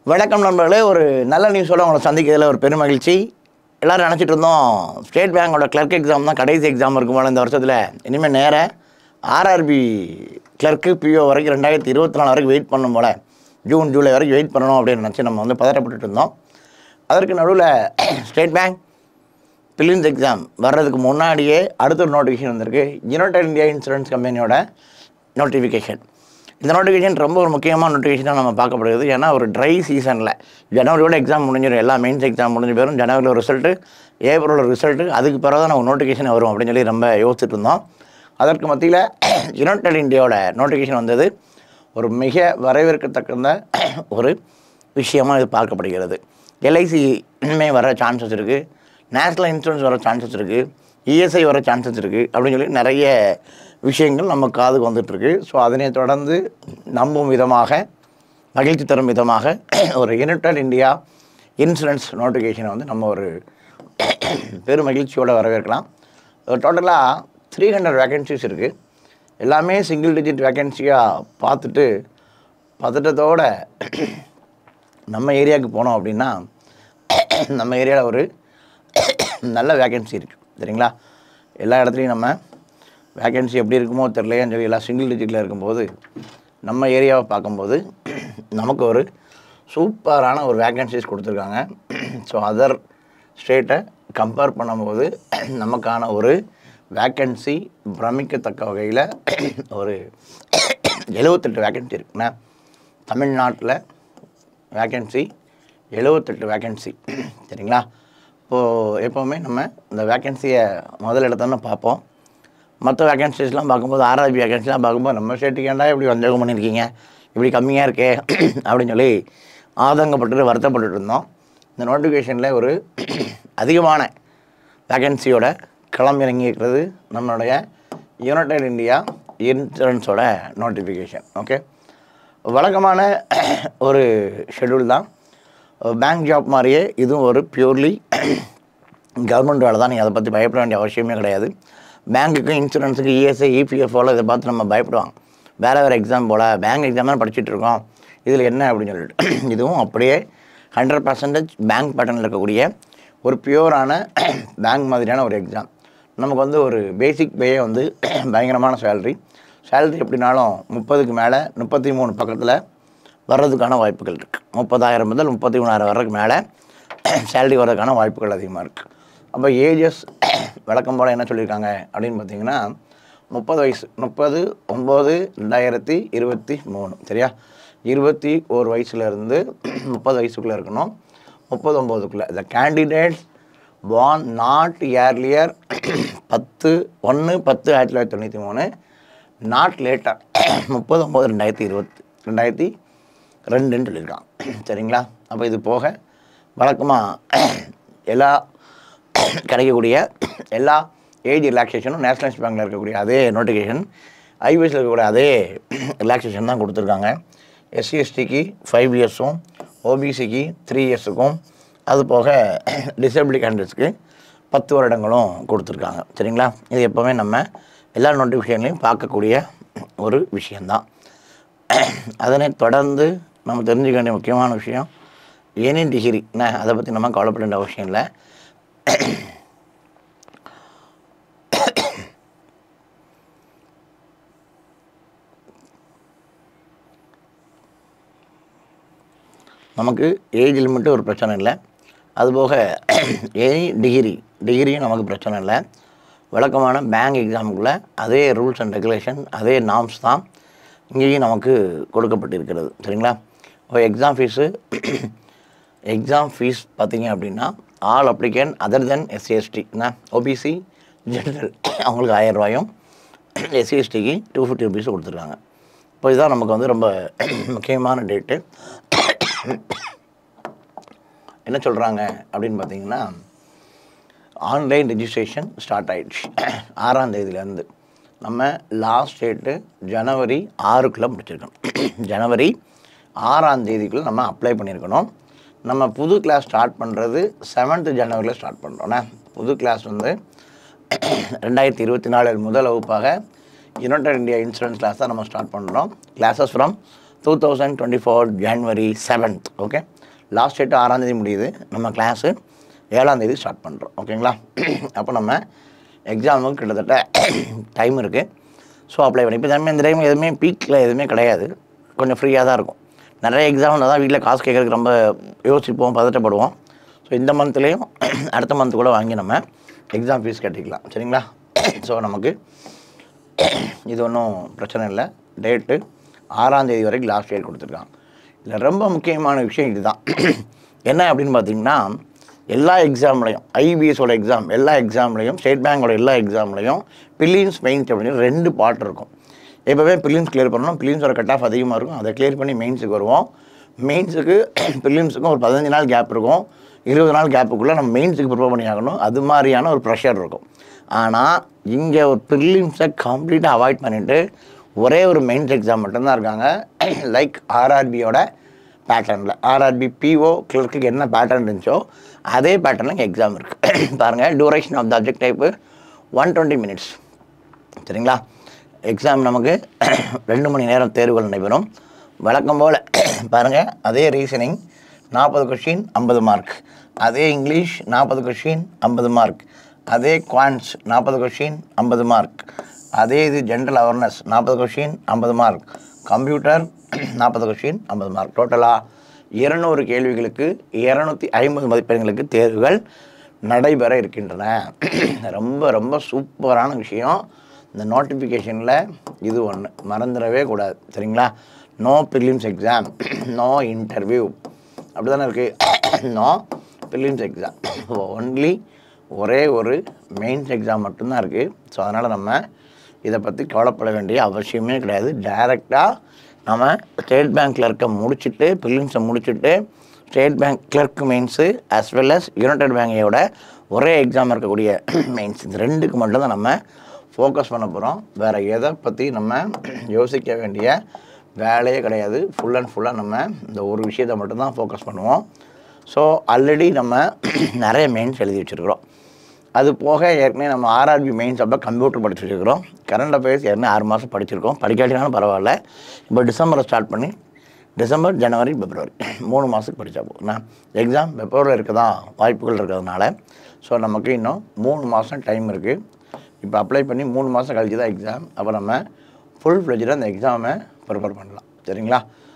வணக்கம் நண்பர்களே ஒரு நல்ல நியூஸோட உங்களை சந்திக்கிறதுல ஒரு பெரும் மகிழ்ச்சி எல்லாரும் நினச்சிட்டு இருந்தோம் ஸ்டேட் பேங்கோட கிளர்க் எக்ஸாம் தான் கடைசி எக்ஸாம் இருக்கும் போல இந்த வருஷத்தில் இனிமேல் நேர ஆர்ஆர்பி கிளர்க்கு பிஓ வரைக்கும் ரெண்டாயிரத்தி இருபத்தி நாலு வரைக்கும் வெயிட் பண்ணும் போல் ஜூன் ஜூலை வரைக்கும் வெயிட் பண்ணணும் அப்படின்னு நினச்சி நம்ம வந்து பதட்டப்பட்டுட்டு இருந்தோம் அதற்கு நடுவில் ஸ்டேட் பேங்க் பிலிம்ஸ் எக்ஸாம் வர்றதுக்கு முன்னாடியே அடுத்த ஒரு நோட்டிஃபிகேஷன் வந்திருக்கு யுனைடெட் இந்தியா இன்சூரன்ஸ் கம்பெனியோட நோட்டிஃபிகேஷன் இந்த நோட்டிஃபிகேஷன் ரொம்ப ஒரு முக்கியமான நோட்டிஃபிகேஷனாக நம்ம பார்க்கப்படுது ஏன்னா ஒரு ட்ரை சீசனில் ஜனவரியோட எக்ஸாம் முடிஞ்சிடும் எல்லா மெயின்ஸ் எக்ஸாம் முடிஞ்சு போயிடும் ஜனவரியில் ஒரு ரிசல்ட்டு ஏப்ரலில் ரிசல்ட்டு அதுக்கு பிறகு தான் நம்ம நோட்டிஃபிகேஷன் வரும் அப்படின்னு சொல்லி ரொம்ப யோசிச்சுட்டு இருந்தோம் அதற்கு மத்தியில் யுனைடெட் இந்தியாவோட நோட்டிஃபிகேஷன் வந்தது ஒரு மிக வரவேற்கத்தக்க ஒரு விஷயமாக இது பார்க்கப்படுகிறது எல்ஐசி இனிமே வர சான்சஸ் இருக்குது நேஷ்னல் இன்சூரன்ஸ் வர சான்சஸ் இருக்குது இஎஸ்ஐ வர சான்சஸ் இருக்குது அப்படின்னு சொல்லி நிறைய விஷயங்கள் நம்ம காதுக்கு வந்துட்டுருக்கு ஸோ அதனை தொடர்ந்து நம்பும் விதமாக மகிழ்ச்சி தரும் விதமாக ஒரு யுனைடெட் இந்தியா இன்சூரன்ஸ் நோட்டிஃபிகேஷனை வந்து நம்ம ஒரு பெரும் மகிழ்ச்சியோடு வரவேற்கலாம் டோட்டலாக த்ரீ ஹண்ட்ரட் வேகன்சிஸ் இருக்குது எல்லாமே சிங்கிள் டிஜிட் வேகன்சியாக பார்த்துட்டு பதட்டத்தோட நம்ம ஏரியாவுக்கு போனோம் அப்படின்னா நம்ம ஏரியாவில் ஒரு நல்ல வேகன்சி இருக்குது சரிங்களா எல்லா இடத்துலையும் நம்ம வேகன்சி எப்படி இருக்குமோ தெரியலையான்னு சொல்லி எல்லாம் சிங்கிள் டிஜிட்டில் இருக்கும்போது நம்ம ஏரியாவை பார்க்கும்போது நமக்கு ஒரு சூப்பரான ஒரு வேகன்சிஸ் கொடுத்துருக்காங்க ஸோ அதர் ஸ்டேட்டை கம்பேர் பண்ணும்போது நமக்கான ஒரு வேக்கன்சி பிரமிக்கத்தக்க வகையில் ஒரு எழுபத்தெட்டு வேக்கன்சி இருக்குண்ணா தமிழ்நாட்டில் வேக்கன்சி எழுபத்தெட்டு வேக்கன்சி சரிங்களா இப்போது எப்போவுமே நம்ம இந்த வேக்கன்சியை முதல் இடத்தானே பார்ப்போம் மற்ற வேக்கன்சிஸ்லாம் பார்க்கும்போது ஆர்ஆர்பி வேக்கன்சிலாம் பார்க்கும்போது நம்ம ஸ்டேட்டுக்கு ஏன்டா இப்படி வஞ்சகம் பண்ணியிருக்கீங்க இப்படி கம்மியாக இருக்கே அப்படின்னு சொல்லி ஆதங்கப்பட்டுட்டு வருத்தப்பட்டுட்டு இருந்தோம் இந்த நோட்டிஃபிகேஷனில் ஒரு அதிகமான வேக்கன்சியோட களம் இறங்கி இருக்கிறது நம்மளுடைய யுனைடெட் இந்தியா இன்சூரன்ஸோட நோட்டிஃபிகேஷன் ஓகே வழக்கமான ஒரு ஷெடியூல் தான் பேங்க் ஜாப் மாதிரியே இதுவும் ஒரு பியூர்லி கவர்மெண்ட் வேலை தான் நீங்கள் அதை பற்றி பயப்பட வேண்டிய அவசியமே கிடையாது பேங்க்குக்கு இன்சூரன்ஸுக்கு இஎஸ்ஐ இபிஎஃப்ஓவில் இதை பார்த்து நம்ம பயப்படுவாங்க வேறு வேறு எக்ஸாம் போல் பேங்க் எக்ஸாம் தான் படிச்சுட்டு இருக்கோம் இதில் என்ன அப்படின்னு சொல்லிட்டு இதுவும் அப்படியே ஹண்ட்ரட் பர்சன்டேஜ் பேங்க் பேட்டர்னில் இருக்கக்கூடிய ஒரு பியூரான பேங்க் மாதிரியான ஒரு எக்ஸாம் நமக்கு வந்து ஒரு பேசிக் பேயே வந்து பயங்கரமான சேலரி சேலரி எப்படினாலும் முப்பதுக்கு மேலே முப்பத்தி மூணு பக்கத்தில் வர்றதுக்கான வாய்ப்புகள் இருக்குது முப்பதாயிரம் முதல் முப்பத்தி மூணாயிரம் வர்றதுக்கு மேலே சேலரி வர்றதுக்கான வாய்ப்புகள் அதிகமாக இருக்குது அப்போ ஏஜஸ் விளக்கம் போல் என்ன சொல்லியிருக்காங்க அப்படின்னு பார்த்தீங்கன்னா முப்பது வயசு முப்பது ஒம்பது ரெண்டாயிரத்தி இருபத்தி மூணு சரியா இருபத்தி ஒரு வயசுலேருந்து முப்பது வயசுக்குள்ளே இருக்கணும் முப்பது ஒம்போதுக்குள்ளே the candidates born not earlier பத்து ஒன்று பத்து ஆயிரத்தி தொள்ளாயிரத்தி தொண்ணூற்றி மூணு நாட் லேட்டர் முப்பது ஒம்பது ரெண்டாயிரத்தி இருபத்தி ரெண்டாயிரத்தி ரெண்டுன்னு சொல்லியிருக்கான் சரிங்களா அப்போ இது போக வழக்கமாக எல்லா கிடைக்கக்கூடிய எல்லா ஏஜ் ரிலாக்ஸேஷனும் நேஷனலைஸ் பேங்கில் இருக்கக்கூடிய அதே நோட்டிஃபிகேஷன் ஐபிஎஸ்சில் இருக்கக்கூடிய அதே ரிலாக்ஸேஷன் தான் கொடுத்துருக்காங்க எஸ்சிஎஸ்டிக்கு ஃபைவ் இயர்ஸும் ஓபிசிக்கு த்ரீ இயர்ஸுக்கும் அது போக டிசபிலிட்டி கேண்டிடேட்ஸ்க்கு பத்து வருடங்களும் கொடுத்துருக்காங்க சரிங்களா இது எப்போவுமே நம்ம எல்லா நோட்டிஃபிகேஷன்லையும் பார்க்கக்கூடிய ஒரு விஷயந்தான் அதனை தொடர்ந்து நம்ம தெரிஞ்சுக்க வேண்டிய முக்கியமான விஷயம் எனி டிகிரி என்ன அதை பற்றி நம்ம கவலைப்பட வேண்டிய அவசியம் இல்லை நமக்கு ஏஜ் லிமிட்டு ஒரு பிரச்சனை இல்லை அதுபோக எனி டிகிரி டிகிரியும் நமக்கு பிரச்சனை இல்லை வழக்கமான பேங்க் எக்ஸாமுக்குள்ளே அதே ரூல்ஸ் அண்ட் ரெகுலேஷன் அதே நார்ம்ஸ் தான் இங்கேயும் நமக்கு கொடுக்கப்பட்டிருக்கிறது சரிங்களா இப்போ எக்ஸாம் ஃபீஸு எக்ஸாம் ஃபீஸ் பார்த்தீங்க அப்படின்னா all applicant other then SC ST என்ன ஓபிசி ஜென்ரல் அவங்களுக்கு ஆயிரம் ரூபாயும் எஸ்சிஎஸ்டிக்கு டூ ஃபிஃப்டி ருபீஸ் கொடுத்துருக்காங்க இப்போ இதுதான் நமக்கு வந்து ரொம்ப முக்கியமான டேட்டு என்ன சொல்கிறாங்க அப்படின்னு பார்த்தீங்கன்னா ஆன்லைன் ரெஜிஸ்ட்ரேஷன் ஸ்டார்ட் ஆயிடுச்சு ஆறாம் தேதியிலேருந்து நம்ம லாஸ்ட் டேட்டு ஜனவரி ஆறுக்குள்ளே முடிச்சிருக்கணும் ஜனவரி ஆறாம் தேதிக்குள்ளே நம்ம அப்ளை பண்ணியிருக்கணும் நம்ம புது கிளாஸ் ஸ்டார்ட் பண்ணுறது செவன்த்து ஜனவரியில் ஸ்டார்ட் பண்ணுறோண்ணே புது கிளாஸ் வந்து ரெண்டாயிரத்தி இருபத்தி நாலு முதல் வகுப்பாக யுனைடெட் இந்தியா இன்சூரன்ஸ் கிளாஸ் தான் நம்ம ஸ்டார்ட் பண்ணுறோம் classes from two thousand twenty four January seventh okay last date ஆறாந்தேதி முடியுது நம்ம கிளாஸு ஏழாந்தேதி ஸ்டார்ட் பண்ணுறோம் ஓகேங்களா அப்போ நம்ம எக்ஸாமுக்கு கிட்டத்தட்ட டைம் இருக்குது ஸோ அப்ளை பண்ணி இப்போ எல்லாமே இந்த டைம் எதுவுமே பீக்கில் எதுவுமே கிடையாது கொஞ்சம் ஃப்ரீயாக தான் இருக்கும் நிறைய எக்ஸாம் தான் வீட்டில் காசு கேட்குறதுக்கு ரொம்ப யோசிப்போம் பதட்டப்படுவோம் ஸோ இந்த மந்த்லேயும் அடுத்த மந்த் கூட வாங்கி நம்ம எக்ஸாம் ஃபீஸ் கட்டிக்கலாம் சரிங்களா ஸோ நமக்கு இது ஒன்றும் பிரச்சனை இல்லை டேட்டு ஆறாம் தேதி வரைக்கும் லாஸ்ட் டேட் கொடுத்துருக்காங்க இதில் ரொம்ப முக்கியமான விஷயம் இதுதான் என்ன அப்படின்னு பார்த்தீங்கன்னா எல்லா எக்ஸாம்லையும் ஐபிஎஸோட எக்ஸாம் எல்லா எக்ஸாம்லையும் ஸ்டேட் பேங்கோட எல்லா எக்ஸாம்லையும் பில்லியன்ஸ் மெயின்ஸ் அப்படின்னு ரெண்டு பார்ட் இருக்கும் எப்போவே பில்லியன்ஸ் கிளியர் பண்ணணும் பில்லியன்ஸோட கட் ஆஃப் அதிகமாக இருக்கும் அதை கிளியர் பண்ணி மெயின்ஸுக்கு வருவோம் மெயின்ஸுக்கு பில்லியன்ஸுக்கும் ஒரு பதினஞ்சு நாள் கேப் இருக்கும் இருபது நாள் கேப்புக்குள்ளே நம்ம மெயின்ஸுக்கு ப்ரிப்பேர் பண்ணி ஆகணும் அது மாதிரியான ஒரு ப்ரெஷர் இருக்கும் ஆனால் இங்கே ஒரு ப்ரிலிம்ஸை கம்ப்ளீட்டாக அவாய்ட் பண்ணிவிட்டு ஒரே ஒரு மெயின்ஸ் எக்ஸாம் மட்டும்தான் இருக்காங்க லைக் ஆர்ஆர்பியோட பேட்டர்னில் ஆர்ஆர்பி பிஓ கிளர்க்கு என்ன பேட்டர்ன் இருந்துச்சோ அதே பேட்டர்னில் இங்கே எக்ஸாம் இருக்குது பாருங்கள் duration of the object type one twenty minutes சரிங்களா எக்ஸாம் நமக்கு ரெண்டு மணி நேரம் தேர்வுகள் நடைபெறும் வழக்கம் போல் பாருங்கள் அதே ரீசனிங் நாற்பது கொஷின் ஐம்பது மார்க் அதே இங்கிலீஷ் நாற்பது கொஷின் ஐம்பது மார்க் அதே குவான்ஸ் நாற்பது கொஷின் ஐம்பது மார்க் அதே இது ஜென்ரல் அவேர்னஸ் நாற்பது கொஷின் ஐம்பது மார்க் கம்ப்யூட்டர் நாற்பது கொஷின் ஐம்பது மார்க் டோட்டலாக இருநூறு கேள்விகளுக்கு இரநூத்தி ஐம்பது மதிப்பெண்களுக்கு தேர்வுகள் நடைபெற இருக்கின்றன ரொம்ப ரொம்ப சூப்பரான விஷயம் இந்த நோட்டிஃபிகேஷனில் இது ஒன்று மறந்துடவே கூடாது சரிங்களா no prelims exam no interview அப்படி தானே இருக்குது நோ ப்ரிலிம்ஸ் எக்ஸாம் ஒன்லி ஒரே ஒரு மெயின்ஸ் எக்ஸாம் மட்டும்தான் இருக்குது ஸோ அதனால் நம்ம இதை பற்றி கவலைப்பட வேண்டிய அவசியமே கிடையாது டைரெக்டாக நம்ம ஸ்டேட் பேங்க் கிளர்க்கை முடிச்சுட்டு ப்ரிலிம்ஸை முடிச்சுட்டு state bank clerk mains as well as united பேங்கையோட ஒரே எக்ஸாம் இருக்கக்கூடிய மெயின்ஸ் இந்த ரெண்டுக்கு மட்டும் தான் நம்ம ஃபோக்கஸ் பண்ண போகிறோம் வேறு எதை பற்றி நம்ம யோசிக்க வேண்டிய வேலையே கிடையாது ஃபுல் அண்ட் ஃபுல்லாக நம்ம இந்த ஒரு விஷயத்தை மட்டும்தான் ஃபோக்கஸ் பண்ணுவோம் ஸோ ஆல்ரெடி நம்ம நிறைய மெயின்ஸ் எழுதி வச்சுருக்கிறோம் அது போக ஏற்கனவே நம்ம ஆர்ஆர்பி மெயின்ஸ் அப்போ கம்ப்யூட்டர் படிச்சிருக்கிறோம் கரண்ட் அஃபேர்ஸ் ஏற்கனவே ஆறு மாதம் படிச்சிருக்கோம் படிக்காட்டினாலும் பரவாயில்ல இப்போ டிசம்பரை ஸ்டார்ட் பண்ணி டிசம்பர் ஜனவரி பிப்ரவரி மூணு மாதத்துக்கு படித்தா போதும் நான் எக்ஸாம் பிப்ரவரியில் இருக்க தான் வாய்ப்புகள் இருக்கிறதுனால ஸோ நமக்கு இன்னும் மூணு மாதம் டைம் இருக்குது இப்போ அப்ளை பண்ணி மூணு மாதம் கழிச்சு தான் எக்ஸாம் அப்போ நம்ம ஃபுல் ஃப்ளெஜில் அந்த எக்ஸாமை ப்ரிப்பேர் பண்ணலாம் சரிங்களா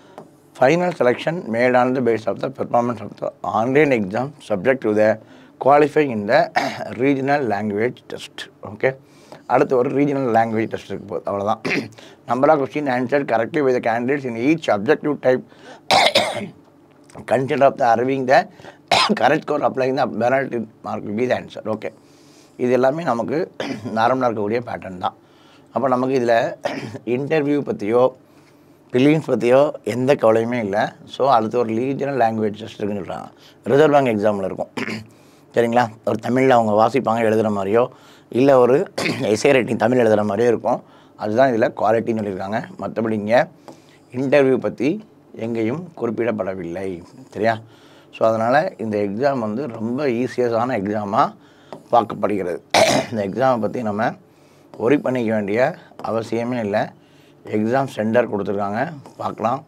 final selection made on the base of the performance of the online exam subject to the qualify in the regional language test okay அடுத்து ஒரு ரீஜனல் லாங்குவேஜ் டெஸ்ட் இருக்கு போகுது அவ்வளோதான் number of question answer correctly with candidates in each objective type consider of the arriving the correct score applying the penalty mark by the answer okay இது எல்லாமே நமக்கு நார்மலாக இருக்கக்கூடிய பேட்டர்ன் தான் அப்போ நமக்கு இதில் இன்டர்வியூ பற்றியோ பிலியன்ஸ் பற்றியோ எந்த கவலையுமே இல்லை ஸோ அடுத்து ஒரு ரீஜனல் லாங்குவேஜ் டெஸ்ட் இருக்குன்னு சொல்கிறாங்க ரிசர்வ் பேங்க் எக்ஸாமில் இருக்கும் சரிங்களா ஒரு தமிழில் அவங்க வாசிப்பாங்க எழுதுகிற மாதிரியோ இல்லை ஒரு எஸ்ஏ ரைட்டிங் தமிழ் எழுதுகிற மாதிரியோ இருக்கும் அதுதான் இதில் குவாலிட்டின்னு சொல்லியிருக்காங்க மற்றபடி இங்கே இன்டர்வியூ பற்றி எங்கேயும் குறிப்பிடப்படவில்லை சரியா ஸோ அதனால் இந்த எக்ஸாம் வந்து ரொம்ப ஈஸியஸான எக்ஸாமாக பார்க்கப்படுகிறது இந்த எக்ஸாமை பற்றி நம்ம ஒரி பண்ணிக்க வேண்டிய அவசியமே இல்லை எக்ஸாம் சென்டர் கொடுத்துருக்காங்க பார்க்கலாம்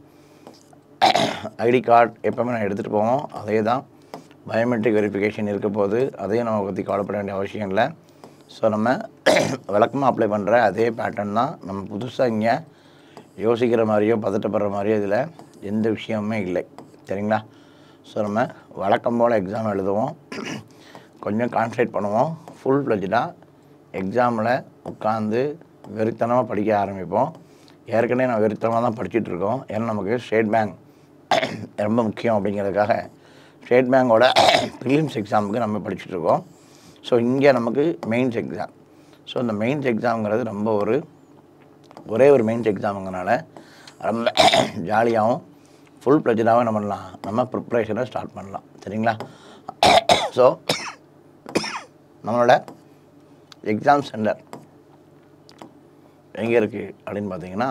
ஐடி கார்டு எப்போவுமே நான் எடுத்துகிட்டு போவோம் அதே தான் பயோமெட்ரிக் வெரிஃபிகேஷன் இருக்க போது அதையும் நம்ம பற்றி கவலைப்பட வேண்டிய அவசியம் இல்லை ஸோ நம்ம வழக்கமாக அப்ளை பண்ணுற அதே பேட்டர்ன் தான் நம்ம புதுசாக இங்கே யோசிக்கிற மாதிரியோ பதட்டப்படுற மாதிரியோ இதில் எந்த விஷயமுமே இல்லை சரிங்களா ஸோ நம்ம வழக்கம் போல் எக்ஸாம் எழுதுவோம் கொஞ்சம் கான்சன்ட்ரேட் பண்ணுவோம் ஃபுல் ஃப்ளெஜ்டாக எக்ஸாமில் உட்காந்து வெறித்தனமாக படிக்க ஆரம்பிப்போம் ஏற்கனவே நான் வெறித்தனமாக தான் படிச்சுட்டு இருக்கோம் ஏன்னா நமக்கு ஸ்டேட் பேங்க் ரொம்ப முக்கியம் அப்படிங்கிறதுக்காக ஸ்டேட் பேங்கோட ப்ரிலிம்ஸ் எக்ஸாமுக்கு நம்ம படிச்சுட்டு இருக்கோம் ஸோ இங்கே நமக்கு மெயின்ஸ் எக்ஸாம் ஸோ இந்த மெயின்ஸ் எக்ஸாம்ங்கிறது ரொம்ப ஒரு ஒரே ஒரு மெயின்ஸ் எக்ஸாமுங்கிறனால ரொம்ப ஜாலியாகவும் ஃபுல் ப்ளஜராகவும் என்ன பண்ணலாம் நம்ம ப்ரிப்ரேஷனை ஸ்டார்ட் பண்ணலாம் சரிங்களா ஸோ நம்மளோட எக்ஸாம் சென்டர் எங்கே இருக்குது அப்படின்னு பார்த்தீங்கன்னா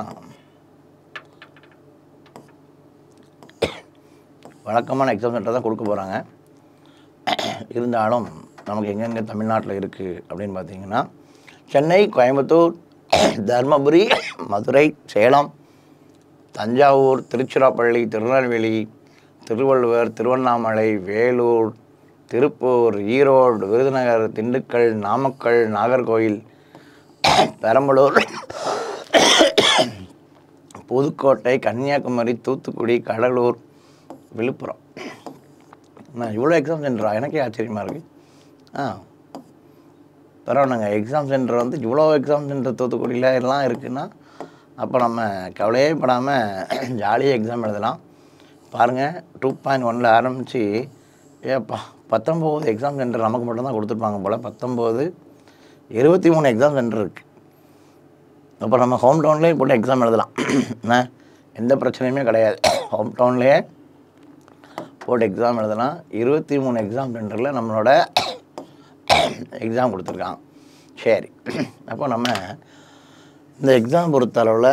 வழக்கமான எக்ஸாம் சென்டர் தான் கொடுக்க போகிறாங்க இருந்தாலும் நமக்கு எங்கெங்கே தமிழ்நாட்டில் இருக்குது அப்படின்னு பார்த்தீங்கன்னா சென்னை கோயம்புத்தூர் தர்மபுரி மதுரை சேலம் தஞ்சாவூர் திருச்சிராப்பள்ளி திருநெல்வேலி திருவள்ளுவர் திருவண்ணாமலை வேலூர் திருப்பூர் ஈரோடு விருதுநகர் திண்டுக்கல் நாமக்கல் நாகர்கோயில் பெரம்பலூர் புதுக்கோட்டை கன்னியாகுமரி தூத்துக்குடி கடலூர் விழுப்புரம் நான் இவ்வளோ எக்ஸாம் சென்டரா எனக்கே ஆச்சரியமாக இருக்குது ஆ பரவாயில்லைங்க எக்ஸாம் சென்டர் வந்து இவ்வளோ எக்ஸாம் சென்டர் தூத்துக்குடியில் எல்லாம் இருக்குன்னா அப்போ நம்ம கவலையே படாமல் ஜாலியாக எக்ஸாம் எழுதலாம் பாருங்கள் டூ பாயிண்ட் ஒனில் ஆரம்பித்து ஏப்பா பத்தொம்போது எக்ஸாம் சென்டர் நமக்கு மட்டும்தான் கொடுத்துருப்பாங்க போல் பத்தொம்போது இருபத்தி மூணு எக்ஸாம் சென்டர் இருக்குது அப்போ நம்ம ஹோம் டவுன்லேயே போட்டு எக்ஸாம் எழுதலாம் என்ன எந்த பிரச்சனையுமே கிடையாது ஹோம் டவுன்லேயே போட்டு எக்ஸாம் எழுதலாம் இருபத்தி மூணு எக்ஸாம் சென்டரில் நம்மளோட எக்ஸாம் கொடுத்துருக்காங்க சரி அப்போ நம்ம இந்த எக்ஸாம் பொறுத்த அளவில்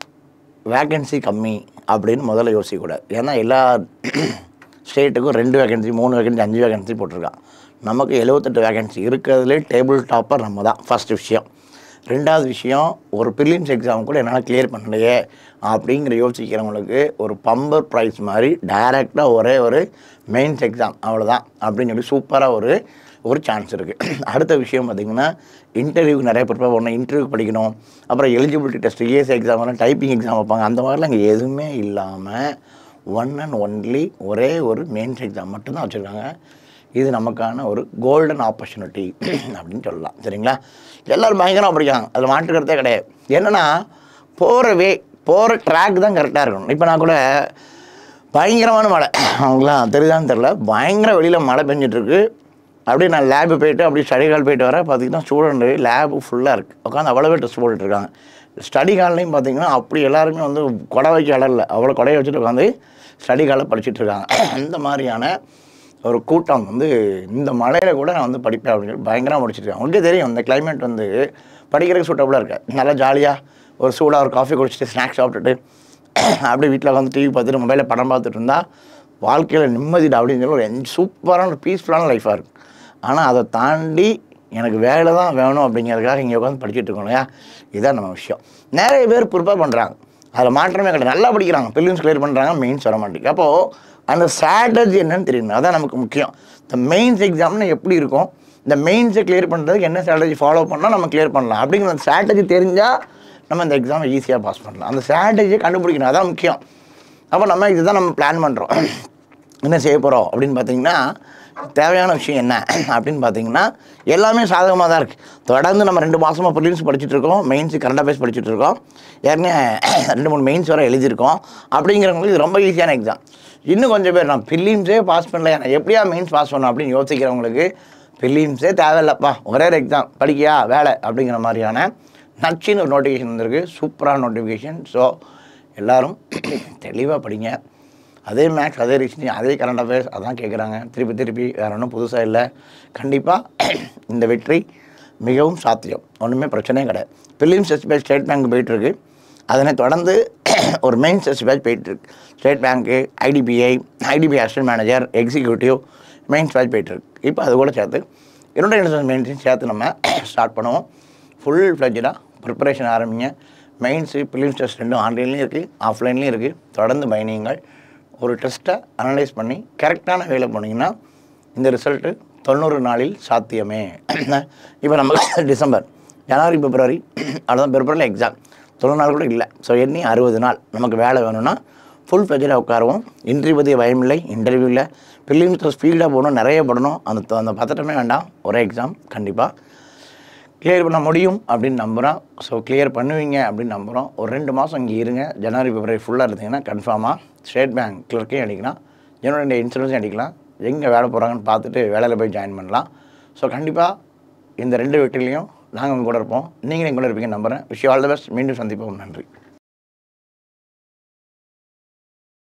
வேக்கன்சி கம்மி அப்படின்னு முதல்ல யோசிக்கக்கூடாது ஏன்னா எல்லா ஸ்டேட்டுக்கும் ரெண்டு வேகன்சி மூணு வேகன்சி அஞ்சு வேகன்சி போட்டிருக்கான் நமக்கு எழுபத்தெட்டு வேகன்சி இருக்கிறதுலே டேபிள் டாப்பர் நம்ம தான் ஃபஸ்ட்டு விஷயம் ரெண்டாவது விஷயம் ஒரு ப்ரிலிம்ஸ் எக்ஸாம் கூட என்னால் கிளியர் பண்ணலையே அப்படிங்கிற யோசிக்கிறவங்களுக்கு ஒரு பம்பர் ப்ரைஸ் மாதிரி டைரெக்டாக ஒரே ஒரு மெயின்ஸ் எக்ஸாம் அவ்வளோதான் அப்படின்னு சொல்லி சூப்பராக ஒரு ஒரு சான்ஸ் இருக்குது அடுத்த விஷயம் பார்த்திங்கன்னா இன்டர்வியூக்கு நிறைய ப்ரிப்பேர் பண்ணணும் இன்டர்வியூ படிக்கணும் அப்புறம் எலிஜிபிலிட்டி டெஸ்ட் இஎஸ் எக்ஸாம் வரும் டைப்பிங் எக்ஸாம் வைப்பாங்க அந்த மாதிரிலாம் இங்கே எதுவுமே இல்லாமல் ஒன் அண்ட் ஒன்லி ஒரே ஒரு மெயின்ஸ் எக்ஸாம் மட்டும்தான் வச்சுருக்காங்க இது நமக்கான ஒரு கோல்டன் ஆப்பர்ச்சுனிட்டி அப்படின்னு சொல்லலாம் சரிங்களா எல்லோரும் பயங்கரமாக படிக்காங்க அதில் மாற்றுக்கிறதே கிடையாது என்னென்னா போகிற வே போகிற ட்ராக் தான் கரெக்டாக இருக்கணும் இப்போ நான் கூட பயங்கரமான மழை அவங்களாம் தெரியுதான்னு தெரில பயங்கர வெளியில் மழை பெஞ்சிட்ருக்கு அப்படியே நான் லேபு போயிட்டு அப்படியே ஸ்டடி ஹால் போயிட்டு வரேன் பார்த்தீங்கன்னா ஸ்டூடெண்ட்டு லேபு ஃபுல்லாக இருக்குது உட்காந்து அவ்வளோ பேர் டெஸ்ட் போட்டுட்ருக்காங்க ஸ்டடி ஹால்லையும் பார்த்தீங்கன்னா அப்படி எல்லாருமே வந்து கொடை வைக்க இடம் இல்லை அவ்வளோ கொடையை வச்சுட்டு உட்காந்து ஸ்டடி ஹாலில் படிச்சுட்டு இருக்காங்க அந்த மாதிரியான ஒரு கூட்டம் வந்து இந்த மழையில் கூட நான் வந்து படிப்பேன் அப்படின்னு சொல்லி பயங்கரமாக முடிச்சிருக்கேன் உங்களுக்கே தெரியும் இந்த climate வந்து படிக்கிறதுக்கு சூட்டபுளாக இருக்கு நல்லா ஜாலியாக ஒரு சூடாக ஒரு காஃபி குடிச்சிட்டு ஸ்நாக்ஸ் சாப்பிட்டுட்டு அப்படியே வீட்டில் உட்காந்து டிவி பார்த்துட்டு மொபைலில் படம் பார்த்துட்டு இருந்தால் வாழ்க்கையில் நிம்மதிடா அப்படின்னு சொல்லி ஒரு என் சூப்பரான ஒரு பீஸ்ஃபுல்லான லைஃபாக இருக்கும் ஆனால் அதை தாண்டி எனக்கு வேலை தான் வேணும் அப்படிங்கிறதுக்காக இங்கே உட்காந்து படிச்சுட்டு இருக்கோம் இல்லையா இதுதான் நம்ம விஷயம் நிறைய பேர் ப்ரிப்பேர் பண்ணுறாங்க அதில் மாற்றமே கிடையாது நல்லா படிக்கிறாங்க பில்லியன்ஸ் கிளியர் பண்ணுறாங்க மெயின்ஸ் வர மாட்டேங்குது அப்போது அந்த ஸ்ட்ராட்டஜி என்னன்னு தெரியணும் அதான் நமக்கு முக்கியம் இந்த மெயின்ஸ் எக்ஸாம்னு எப்படி இருக்கும் இந்த மெயின்ஸை கிளியர் பண்ணுறதுக்கு என்ன ஸ்ட்ராட்டஜி ஃபாலோ பண்ணால் நம்ம கிளியர் பண்ணலாம் அப்படிங்கிற அந்த ஸ்ட்ராட்டஜி தெரிஞ்சால் நம்ம இந்த எக்ஸாமை ஈஸியாக பாஸ் பண்ணலாம் அந்த ஸ்ட்ராட்டஜியை கண்டுபிடிக்கணும் அதான் முக்கியம் அப்போ நம்ம இதுதான் நம்ம பிளான் பண்ணுறோம் என்ன செய்ய போகிறோம் அப்படின்னு பார்த்தீங்கன்னா தேவையான விஷயம் என்ன அப்படின்னு பார்த்தீங்கன்னா எல்லாமே சாதகமாக தான் இருக்குது தொடர்ந்து நம்ம ரெண்டு மாதமாக ப்ரிலிம்ஸ் படிச்சுட்டு இருக்கோம் மெயின்ஸ் கரண்ட் அஃபேர்ஸ் படிச்சுட்டு இருக்கோம் ஏற்கனவே ரெண்டு மூணு மெயின்ஸ் வர எழுதியிருக்கோம் அப்படிங்கிறவங்களுக்கு இது ரொம்ப ஈஸியான எக்ஸாம் இன்னும் கொஞ்சம் பேர் நான் ப்ரிலிம்ஸே பாஸ் பண்ணல நான் எப்படியா மெயின்ஸ் பாஸ் பண்ணணும் அப்படின்னு யோசிக்கிறவங்களுக்கு ப்ரிலிம்ஸே தேவையில்லப்பா ஒரே ஒரு எக்ஸாம் படிக்கியா வேலை அப்படிங்கிற மாதிரியான நச்சின்னு ஒரு நோட்டிஃபிகேஷன் வந்திருக்கு சூப்பரான நோட்டிஃபிகேஷன் ஸோ எல்லோரும் தெளிவாக படிங்க அதே மேக்ஸ் அதே ரீசனிங் அதே கரண்ட் அஃபேர்ஸ் அதான் கேட்குறாங்க திருப்பி திருப்பி வேறு ஒன்றும் புதுசாக இல்லை கண்டிப்பாக இந்த வெற்றி மிகவும் சாத்தியம் ஒன்றுமே பிரச்சனையே கிடையாது prelims test batch state bank போயிட்டுருக்கு அதனை தொடர்ந்து ஒரு மெயின் டெஸ்ட் பேட்ச் போயிட்டுருக்கு ஸ்டேட் பேங்க்கு IDBI IDBI assistant manager executive mains batch போயிட்டுருக்கு இப்போ அது கூட சேர்த்து இரண்டு இன்சூரன்ஸ் மெயின்ஸையும் சேர்த்து நம்ம ஸ்டார்ட் பண்ணுவோம் ஃபுல் ஃப்ளெஜாக ப்ரிப்பரேஷன் ஆரம்பிங்க மெயின்ஸு பிலிம்ஸ் டெஸ்ட் ரெண்டும் ஆன்லைன்லேயும் இருக்குது ஆஃப்லைன்லேயும் இருக்குது தொடர்ந்து பயணியுங்கள் ஒரு டெஸ்ட்டை அனலைஸ் பண்ணி கரெக்டான வேலை போனீங்கன்னா இந்த ரிசல்ட்டு தொண்ணூறு நாளில் சாத்தியமே இப்போ நம்ம டிசம்பர் ஜனவரி பிப்ரவரி அவ்வளோதான் பிப்ரவரியில் எக்ஸாம் தொண்ணூறு நாள் கூட இல்லை ஸோ எண்ணி அறுபது நாள் நமக்கு வேலை வேணும்னா ஃபுல் ஃப்ளெஜில் உட்காருவோம் இன்டர்வியூ பற்றி பயம் இல்லை இன்டர்வியூ இல்லை பில்லிங்ஸ் ஃபீல்டாக போகணும் நிறைய படணும் அந்த அந்த பதட்டமே வேண்டாம் ஒரே எக்ஸாம் கண்டிப்பாக கிளியர் பண்ண முடியும் அப்படின்னு நம்புகிறோம் ஸோ கிளியர் பண்ணுவீங்க அப்படின்னு நம்புகிறோம் ஒரு ரெண்டு மாதம் இங்கே இருங்க ஜனவரி பிப்ரவரி ஃபுல்லாக இருந்தீங்கன்னா கன்ஃபார்மாக ஸ்டேட் பேங்க் கிளர்க்கையும் அடிக்கலாம் ஜெனரல் இன்சூரன்ஸையும் அடிக்கலாம் எங்கே வேலை போகிறாங்கன்னு பார்த்துட்டு வேலையில் போய் ஜாயின் பண்ணலாம் ஸோ கண்டிப்பாக இந்த ரெண்டு வெற்றிலையும் நாங்கள் உங்க கூட இருப்போம் நீங்களும் எங்க கூட இருப்பீங்கன்னு நம்புகிறேன் விஷ் ஆல் த பெஸ்ட் மீண்டும் சந்திப்போம் நன்றி